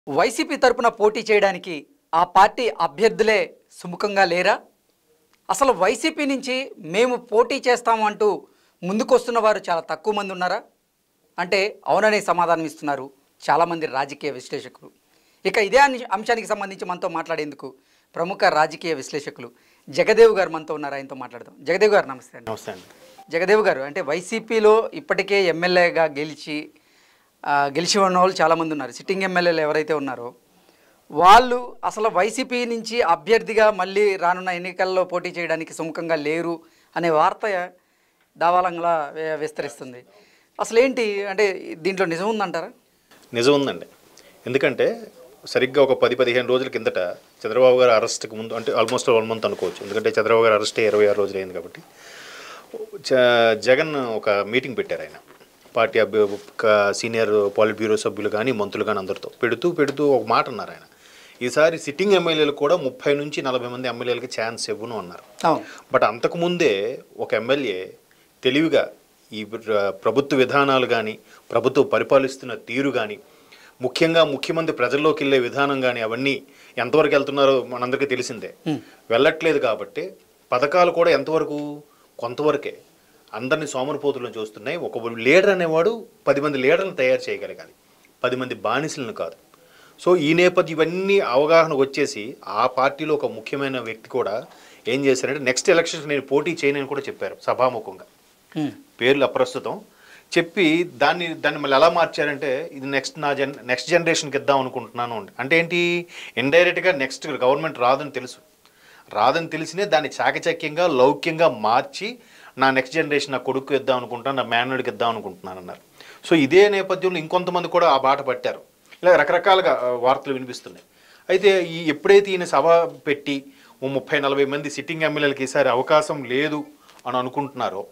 YCP తరపున పోటీ చేయడానికి ఆ పార్టీ అభ్యర్థులే సుముఖంగా లేరా అసలు వైసీపీ నుంచి మేము పోటీ చేస్తాము అంటూ ముందుకొస్తున్న వారు చాలా తక్కువ మంది ఉన్నారా అంటే అవుననే సమాధానం ఇస్తున్నారు చాలామంది రాజకీయ విశ్లేషకులు ఇక ఇదే అంశ- అంశానికి సంబంధించి మనతో మాట్లాడేందుకు ప్రముఖ రాజకీయ విశ్లేషకులు జగదేవ్ గారు మనతో ఉన్నారు ఆయనతో మాట్లాడదాం జగదేవ్ గారు నమస్తే అండి నమస్తే అండి జగదేవ్ గారు అంటే వైసీపీలో ఇప్పటికే ఎమ్మెల్యేగా గెలిచి ఆ, గెలిచి ఉన్న వాళ్ళు చాలామంది ఉన్నారు సిట్టింగ్ ఎమ్మెల్యేలు ఎవరైతే ఉన్నారో వాళ్ళు అసలు వైసీపీ నుంచి అభ్యర్థిగా మళ్ళీ రానున్న ఎన్నికల్లో పోటీ చేయడానికి సుముఖంగా లేరు అనే వార్త దావాలంగా వే- విస్తరిస్తుంది అసలు ఏంటి అంటే దీంట్లో నిజం ఉందంటారా నిజం ఉందండి ఎందుకంటే సరిగ్గా ఒక పది పదిహేను రోజుల కిందట చంద్రబాబు గారు అరెస్ట్కి ముందు అంటే ఆల్మోస్ట్ వన్ మంత్ అనుకోవచ్చు ఎందుకంటే చంద్రబాబు గారు అరెస్ట్ ఇరవై ఆరు రోజులు అయింది కాబట్టి జ- జగన్ ఒక మీటింగ్ పెట్టారు ఆయన పార్టీ అభ్య ఒక సీనియర్ పాలిట్ బ్యూరో సభ్యులు కానీ మంత్రులు కానీ అందరితో పెడుతూ పెడుతూ ఒక మాట అన్నారు ఆయన ఈసారి సిట్టింగ్ ఎమ్మెల్యేలు కూడా ముప్పై నుంచి నలభై మంది ఎమ్మెల్యేలకి ఛాన్స్ ఇవ్వను అన్నారు అవును బట్ అంతకుముందే ఒక ఎమ్మెల్యే తెలివిగా ఈ ప్ర- ప్రభుత్వ విధానాలు కానీ ప్రభుత్వం పరిపాలిస్తున్న తీరు కానీ ముఖ్యంగా ముఖ్యమంత్రి ప్రజల్లోకి వెళ్ళే విధానం కానీ అవన్నీ ఎంతవరకు వెళ్తున్నారో మనందరికీ తెలిసిందే వెళ్ళట్లేదు కాబట్టి పథకాలు కూడా ఎంతవరకు కొంతవరకే అందరినీ సోమరిపోతులను చూస్తున్నాయి ఒక లీడర్ అనేవాడు పది మంది లీడర్లను తయారు చేయగలగాలి పది మంది బానిసలను కాదు సో ఈ నేపథ్యం ఇవన్నీ అవగాహన వచ్చేసి ఆ పార్టీలో ఒక ముఖ్యమైన వ్యక్తి కూడా ఏం చేశారంటే నెక్స్ట్ ఎలక్షన్స్ నేను పోటీ చేయనని కూడా చెప్పారు సభాముఖంగా ఉమ్. పేర్లు అప్రస్తుతం చెప్పి దాన్ని దాన్ని మళ్ళీ ఎలా మార్చారంటే ఇది నెక్స్ట్ నా జన్ నెక్స్ట్ జనరేషన్కి ఇద్దాం అనుకుంటున్నాను అని. అంటే ఏంటి ఇండైరెక్ట్గా నెక్స్ట్ గవర్నమెంట్ రాదని తెలుసు రాదని తెలిసినే దాన్ని చాకచక్యంగా లౌక్యంగా మార్చి నా నెక్స్ట్ జనరేషన్ నా కొడుకు ఇద్దాం అనుకుంటాను నా మేనడికి ఇద్దాం అనుకుంటున్నాను అన్నారు సో ఇదే నేపథ్యంలో ఇంకొంతమంది కూడా ఆ బాట పట్టారు ఇలా రకరకాలుగా ఆ, వార్తలు వినిపిస్తున్నాయి అయితే ఈ ఎప్పుడైతే ఈయన సభ పెట్టి ఓ ముప్పై నలభై మంది సిట్టింగ్ ఎమ్మెల్యేలకి ఈసారి అవకాశం లేదు అని అనుకుంటున్నారో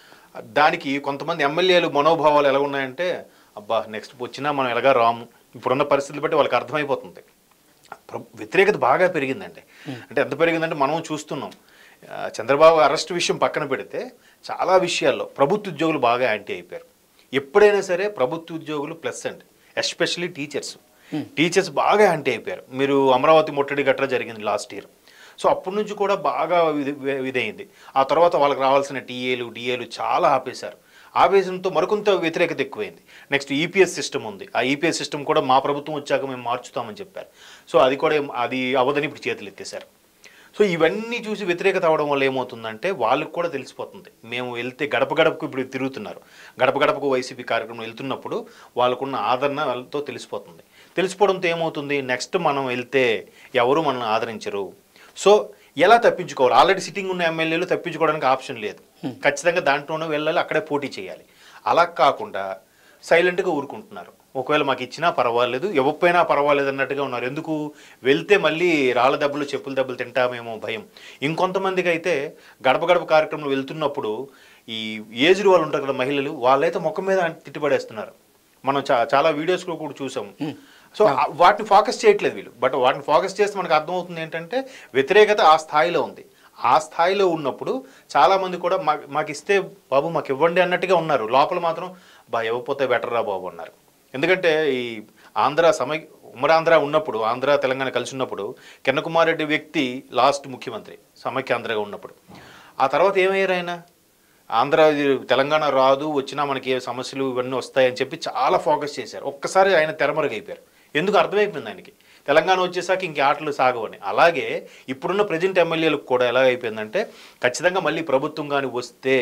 దానికి కొంతమంది ఎమ్మెల్యేలు మనోభావాలు ఎలా ఉన్నాయంటే అబ్బా నెక్స్ట్ వచ్చినా మనం ఎలాగా రాము ఇప్పుడున్న పరిస్థితులు బట్టి వాళ్ళకి అర్థమైపోతుంది ప్ర- వ్యతిరేకత బాగా పెరిగిందండి అంటే ఎంత పెరిగిందంటే మనం చూస్తున్నాం ఆ, చంద్రబాబు అరెస్ట్ విషయం పక్కన పెడితే చాలా విషయాల్లో ప్రభుత్వ ఉద్యోగులు బాగా యాంటీ అయిపోయారు ఎప్పుడైనా సరే ప్రభుత్వ ఉద్యోగులు ప్లస్ అండి ఎస్పెషల్లీ టీచర్స్ టీచర్స్ బాగా యాంటీ అయిపోయారు మీరు అమరావతి ముట్టడి గట్రా జరిగింది లాస్ట్ ఇయర్ సో అప్పటి నుంచి కూడా బాగా ఇది ఇదైంది ఆ తర్వాత వాళ్ళకి రావాల్సిన టీఏలు డిఏలు చాలా ఆపేశారు ఆపేసడంతో మరికొంత వ్యతిరేకత ఎక్కువైంది నెక్స్ట్ ఈపీఎస్ సిస్టమ్ ఉంది ఆ ఈపీఎస్ సిస్టమ్ కూడా మా ప్రభుత్వం వచ్చాక మేము మార్చుతామని చెప్పారు సో అది కూడా ఏం- అది అవదని ఇప్పుడు చేతులు ఎత్తేశారు సో ఇవన్నీ చూసి వ్యతిరేకత అవడం వల్ల ఏమవుతుందంటే వాళ్ళకి కూడా తెలిసిపోతుంది మేము వెళ్తే గడప గడపకు ఇప్పుడు తిరుగుతున్నారు గడప గడపకు వైసీపీ కార్యక్రమం వెళ్తున్నప్పుడు వాళ్ళకున్న ఆదరణ వాళ్ళతో తెలిసిపోతుంది తెలిసిపోవడంతో ఏమవుతుంది నెక్స్ట్ మనం వెళ్తే ఎవరు మనల్ని ఆదరించరు సో ఎలా తప్పించుకోవాలి ఆల్రెడీ సిట్టింగ్ ఉన్న ఎమ్మెల్యేలు తప్పించుకోవడానికి ఆప్షన్ లేదు ఖచ్చితంగా దాంట్లోనే వెళ్ళాలి అక్కడే పోటీ చేయాలి అలా కాకుండా సైలెంట్గా ఊరుకుంటున్నారు ఒకవేళ మాకు ఇచ్చినా పర్వాలేదు ఇవ్వకపోయినా పర్వాలేదు అన్నట్టుగా ఉన్నారు ఎందుకు వెళ్తే మళ్ళీ రాళ్ళ దెబ్బలు చెప్పుల దెబ్బలు తింటామేమో భయం ఇంకొంతమందికి అయితే గడప గడప కార్యక్రమం వెళ్తున్నప్పుడు ఈ ఏజ్డ్ వాళ్ళు ఉంటారు కదా మహిళలు వాళ్ళైతే ముఖం మీద తిట్టుబడేస్తున్నారు మనం చా చాలా వీడియోస్లో కూడా చూసాం సో ఆ- వాటిని ఫోకస్ చేయట్లేదు వీళ్ళు బట్ వాటిని ఫోకస్ చేస్తే మనకు అర్థమవుతుంది ఏంటంటే వ్యతిరేకత ఆ స్థాయిలో ఉంది ఆ స్థాయిలో ఉన్నప్పుడు చాలా మంది కూడా మా మాకు ఇస్తే బాబు మాకు ఇవ్వండి అన్నట్టుగా ఉన్నారు లోపల మాత్రం బా ఇవ్వకపోతే బెటర్ రా బాబు అన్నారు ఎందుకంటే ఈ ఆంధ్ర సమయ ఉమ్మరాంధ్ర ఉన్నప్పుడు ఆంధ్ర తెలంగాణ కలిసి ఉన్నప్పుడు కిరణ్ రెడ్డి వ్యక్తి లాస్ట్ ముఖ్యమంత్రి సమైక్యాంధ్రగా ఉన్నప్పుడు ఆ తర్వాత ఏమయ్యారు ఆయన ఆంధ్ర ఇది తెలంగాణ రాదు వచ్చినా మనకి ఏ సమస్యలు ఇవన్నీ వస్తాయని చెప్పి చాలా ఫోకస్ చేశారు ఒక్కసారి ఆయన తెరమరుగైపోయారు ఎందుకు అర్థమైపోయింది ఆయనకి తెలంగాణ వచ్చేసాక ఇంక ఆటలు సాగవని అలాగే ఇప్పుడున్న ప్రజెంట్ ఎమ్మెల్యేలకు కూడా ఎలా అయిపోయిందంటే ఖచ్చితంగా మళ్ళీ ప్రభుత్వం కానీ వస్తే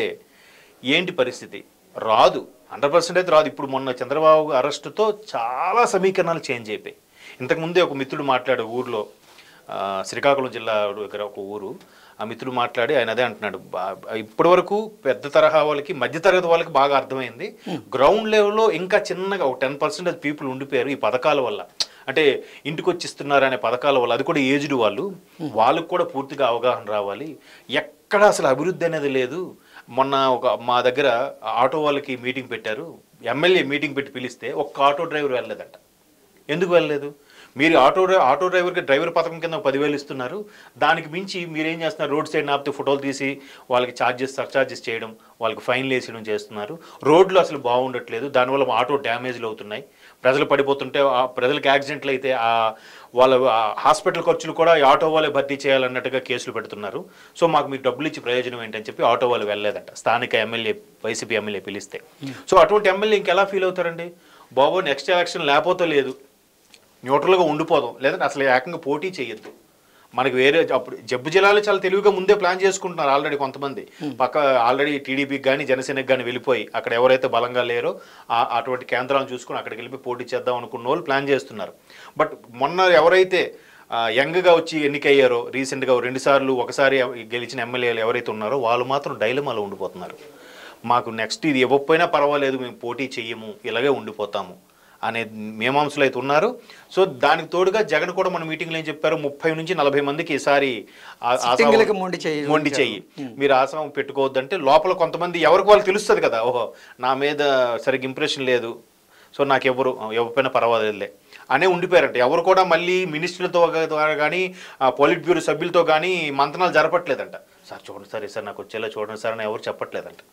ఏంటి పరిస్థితి రాదు హండ్రెడ్ పర్సెంట్ అయితే రాదు ఇప్పుడు మొన్న చంద్రబాబు అరెస్టుతో చాలా సమీకరణాలు చేంజ్ అయిపోయాయి ఇంతకుముందే ఒక మిత్రుడు మాట్లాడు ఊర్లో ఆ, శ్రీకాకుళం జిల్లా దగ్గర ఒక ఊరు ఆ మిత్రుడు మాట్లాడి ఆయన అదే అంటున్నాడు బా- ఇప్పటి వరకు పెద్ద తరహా వాళ్ళకి మధ్య తరగతి వాళ్ళకి బాగా అర్థమైంది గ్రౌండ్ లెవెల్లో ఇంకా చిన్నగా ఒక టెన్ పర్సెంటేజ్ పీపుల్ ఉండిపోయారు ఈ పథకాల వల్ల అంటే ఇంటికి వచ్చి ఇస్తున్నారు అనే పథకాల వల్ల అది కూడా ఏజ్డ్ వాళ్ళు వాళ్ళకు కూడా పూర్తిగా అవగాహన రావాలి ఎక్కడ అసలు అభివృద్ధి అనేది లేదు మొన్న ఒక మా దగ్గర ఆటో వాళ్ళకి మీటింగ్ పెట్టారు ఎమ్మెల్యే మీటింగ్ పెట్టి పిలిస్తే ఒక్క ఆటో డ్రైవర్ వెళ్ళలేదంట ఎందుకు వెళ్ళలేదు మీరు ఆటో డ్రై- ఆటో డ్రైవర్కి డ్రైవర్ పథకం కింద పదివేలు ఇస్తున్నారు దానికి మించి మీరు ఏం చేస్తున్నారు రోడ్ సైడ్ ఆపితే ఫోటోలు తీసి వాళ్ళకి ఛార్జెస్ సర్చార్జెస్ చేయడం వాళ్ళకి ఫైన్లు వేసేయడం చేస్తున్నారు రోడ్లు అసలు బాగుండట్లేదు దానివల్ల ఆటో డ్యామేజ్లు అవుతున్నాయి ప్రజలు పడిపోతుంటే ఆ ప్రజలకు యాక్సిడెంట్లు అయితే ఆ వాళ్ళ ఆ హాస్పిటల్ ఖర్చులు కూడా ఈ ఆటో వాళ్ళే భర్తీ చేయాలన్నట్టుగా కేసులు పెడుతున్నారు సో మాకు మీరు డబ్బులు ఇచ్చి ప్రయోజనం ఏంటని చెప్పి ఆటో వాళ్ళు వెళ్ళలేదంట స్థానిక ఎమ్మెల్యే వైసీపీ ఎమ్మెల్యే పిలిస్తే సో అటువంటి ఎమ్మెల్యే ఇంకెలా ఫీల్ అవుతారండి బాబు నెక్స్ట్ ఎలక్షన్ లేకపోతే లేదు న్యూట్రల్గా ఉండిపోదాం లేదంటే అసలు ఏకంగా పోటీ చేయొద్దు మనకి వేరే అప్పుడు జబ్బు జిల్లాలో చాలా తెలివిగా ముందే ప్లాన్ చేసుకుంటున్నారు ఆల్రెడీ కొంతమంది పక్క ఆల్రెడీ టీడీపీకి కానీ జనసేనకి కానీ వెళ్ళిపోయి అక్కడ ఎవరైతే బలంగా లేరో ఆ- అటువంటి కేంద్రాలను చూసుకుని అక్కడికి వెళ్ళి పోటీ చేద్దాం అనుకున్న వాళ్ళు ప్లాన్ చేస్తున్నారు బట్ మొన్న ఎవరైతే ఆ, యంగ్గా వచ్చి ఎన్నికయ్యారో రీసెంట్గా రెండుసార్లు ఒకసారి గెలిచిన ఎమ్మెల్యేలు ఎవరైతే ఉన్నారో వాళ్ళు మాత్రం డైలమాలో ఉండిపోతున్నారు మాకు నెక్స్ట్ ఇది ఇవ్వకపోయినా పర్వాలేదు మేము పోటీ చెయ్యము ఇలాగే ఉండిపోతాము అనే మీమాంసలు అయితే ఉన్నారు సో దానికి తోడుగా జగన్ కూడా మన మీటింగ్లో ఏం చెప్పారు ముప్పై నుంచి నలభై మందికి ఈసారి ఆ- ఆశావం- సిట్టింగులకు మొండి చెయ్యి మొండి చెయ్యి మీరు ఆశావం పెట్టుకోవద్దంటే లోపల కొంతమంది ఎవరికి వాళ్ళు తెలుస్తుంది కదా ఓహో నా మీద సరిగ్గా ఇంప్రెషన్ లేదు సో నాకు ఎవరు ఎవరిపైన పర్వాలేదులే అనే ఉండిపోయారంట ఎవరు కూడా మళ్ళీ మినిస్టర్లతో ద్వారా కానీ పోలిట్ బ్యూరో సభ్యులతో కానీ మంతనాలు జరపట్లేదంట సార్ చూడండి సార్ సార్ నాకు వచ్చేలా చూడండి సార్ అని ఎవరు చెప్పట్లేదంట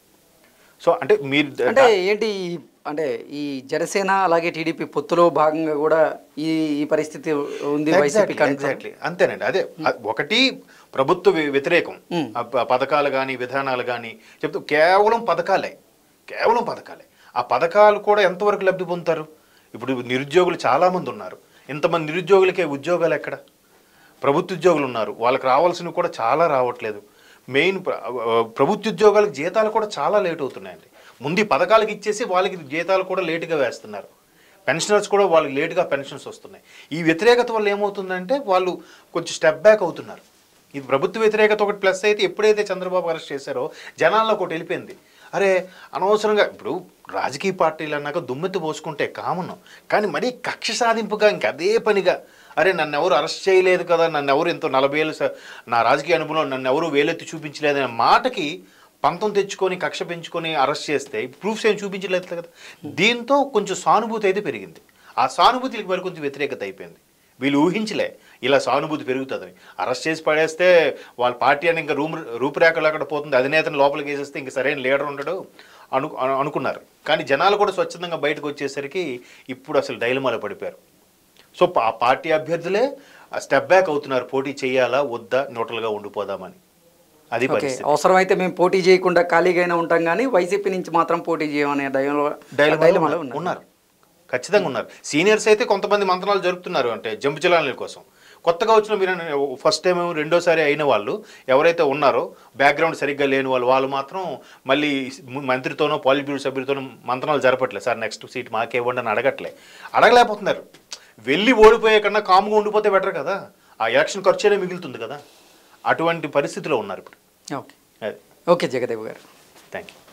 సో అంటే మీరు అంటే ఏంటి ఈ- అంటే ఈ జనసేన అలాగే టీడీపీ పొత్తులో భాగంగా కూడా ఈ ఈ పరిస్థితి ఉంది వైసీపీ ఎగ్జాక్ట్లీ అంతేనండి అదే అ- ఒకటి ప్రభుత్వ వ్య- వ్యతిరేకం ఆ ప- పథకాలు కానీ విధానాలు కానీ చెప్తూ కేవలం పథకాలే కేవలం పథకాలే ఆ పథకాలు కూడా ఎంతవరకు లబ్ధి పొందుతారు ఇప్పుడు నిరుద్యోగులు చాలామంది ఉన్నారు ఇంతమంది నిరుద్యోగులకే ఉద్యోగాలు ఎక్కడ ప్రభుత్వ ఉద్యోగులు ఉన్నారు వాళ్ళకి రావాల్సినవి కూడా చాలా రావట్లేదు మెయిన్ ప్ర- ఆ, ప్రభుత్వ ఉద్యోగాలకు జీతాలు కూడా చాలా లేట్ అవుతున్నాయండి ముందు ఈ పథకాలకు ఇచ్చేసి వాళ్ళకి జీతాలు కూడా లేటుగా వేస్తున్నారు పెన్షనర్స్ కూడా వాళ్ళకి లేటుగా పెన్షన్స్ వస్తున్నాయి ఈ వ్యతిరేకత వల్ల ఏమవుతుందంటే వాళ్ళు కొంచెం స్టెప్ బ్యాక్ అవుతున్నారు ఇది ప్రభుత్వ వ్యతిరేకత ఒకటి ప్లస్ అయితే ఎప్పుడైతే చంద్రబాబు అరెస్ట్ చేశారో జనాల్లో ఒకటి వెళ్ళిపోయింది అరే అనవసరంగా ఇప్పుడు రాజకీయ పార్టీలు అన్నాక దుమ్మెత్తి పోసుకుంటే కామన్ కానీ మరీ కక్ష సాధింపుగా ఇంక అదే పనిగా అరే నన్ను ఎవరు అరెస్ట్ చేయలేదు కదా నన్ను ఎవరు ఎంతో నలభై ఏళ్ళు స- నా రాజకీయ అనుభవంలో నన్ను ఎవరు వేలెత్తి చూపించలేదనే మాటకి పంతం తెచ్చుకొని కక్ష పెంచుకొని అరెస్ట్ చేస్తే ప్రూఫ్స్ ఏం చూపించలేదు కదా దీంతో కొంచెం సానుభూతి అయితే పెరిగింది ఆ సానుభూతికి మరి కొంచెం వ్యతిరేకత అయిపోయింది వీళ్ళు ఊహించలే ఇలా సానుభూతి పెరుగుతుందని అరెస్ట్ చేసి పడేస్తే వాళ్ళ పార్టీ అని ఇంకా రూమ్ రూపురేఖలు అక్కడ పోతుంది అధినేతను లోపలికి వేసేస్తే ఇంక సరైన లీడర్ ఉండడు అను అను- అనుకున్నారు కానీ జనాలు కూడా స్వచ్ఛందంగా బయటకు వచ్చేసరికి ఇప్పుడు అసలు డైలమాలో పడిపోయారు సో పా- ఆ పార్టీ అభ్యర్థులే స్టెప్ బ్యాక్ అవుతున్నారు పోటీ చేయాలా వద్దా న్యూట్రల్గా ఉండిపోదామని అది ఓకే పరిస్థితి అవసరమైతే మేము పోటీ చేయకుండా ఖాళీగానే ఉంటాం కానీ వైసీపీ నుంచి మాత్రం పోటీ చేయమనే డైలో డైలమాలో డైలమాలో ఉన్నారు. ఉన్నారు ఉన్నారు ఖచ్చితంగా ఉన్నారు సీనియర్స్ అయితే కొంతమంది మంత్రాలు జరుపుతున్నారు అంటే జంపు జిల్లాల కోసం కొత్తగా వచ్చిన మీరు ఫస్ట్ టైం రెండోసారి అయిన వాళ్ళు ఎవరైతే ఉన్నారో బ్యాక్గ్రౌండ్ సరిగ్గా లేని వాళ్ళు వాళ్ళు మాత్రం మళ్ళీ మంత్రితోనో పాలిట్ బ్యూరో సభ్యులతోనో మంత్రాలు జరపట్లే సార్ నెక్స్ట్ సీట్ మాకే ఇవ్వండి అని అడగట్లే అడగలేకపోతున్నారు వెళ్ళి ఓడిపోయే కన్నా కామ్గా ఉండిపోతే బెటర్ కదా ఆ ఎలక్షన్ ఖర్చునే మిగులుతుంది కదా అటువంటి పరిస్థితిలో ఉన్నారు ఇప్పుడు ఓకే అది ఓకే జగదేవ్ గారు థ్యాంక్ యూ